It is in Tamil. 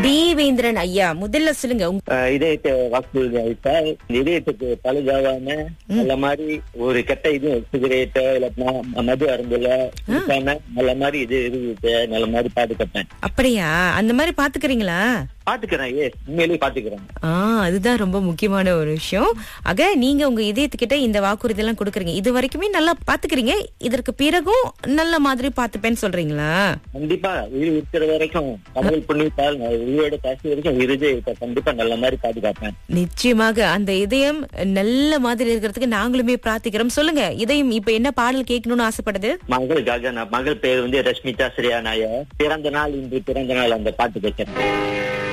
தேவேந்திரன் ஐயா முதல்ல சொல்லுங்க உங்க- ஆஹ் இதயத்தை வாக்குறுதி அளித்தா இதயத்துக்கு பழுதாகாம நல்ல மாதிரி ஒரு கெட்ட இது சிகரெட் இல்லைன்னா மது அருந்துல இருக்காம நல்ல மாதிரி இது இருக்கு நல்ல மாதிரி பாதுகாப்பேன் அப்படியா அந்த மாதிரி பாத்துக்கிறீங்களா பாத்துக்கிறேன் ஏ உண்மையிலேயே பாத்துக்கிறேன் ஆ அதுதான் ரொம்ப முக்கியமான ஒரு விஷயம் ஆக நீங்க உங்க இதயத்துக்கிட்ட இந்த வாக்குறுதி எல்லாம் கொடுக்குறீங்க இது வரைக்குமே நல்லா பாத்துக்கிறீங்க இதற்கு பிறகும் நல்ல மாதிரி பாத்துப்பேன்னு சொல்றீங்களா கண்டிப்பா உயிர் இருக்கிற வரைக்கும் கடவுள் புண்ணியத்தால் நான் உயிரோட காசு வரைக்கும் இருதயத்தை கண்டிப்பா நல்ல மாதிரி பாதுகாப்பேன் நிச்சயமாக அந்த இதயம் நல்ல மாதிரி இருக்கிறதுக்கு நாங்களுமே பிரார்த்திக்கிறோம் சொல்லுங்க இதயம் இப்ப என்ன பாடல் கேட்கணும்னு ஆசைப்படுது மகளுக்காக நான் மகள் பேர் வந்து ரஷ்மிதா ஸ்ரீயா நாயர் பிறந்த நாள் இன்று பிறந்த நாள் அந்த பாட்டு கேட்கிறேன்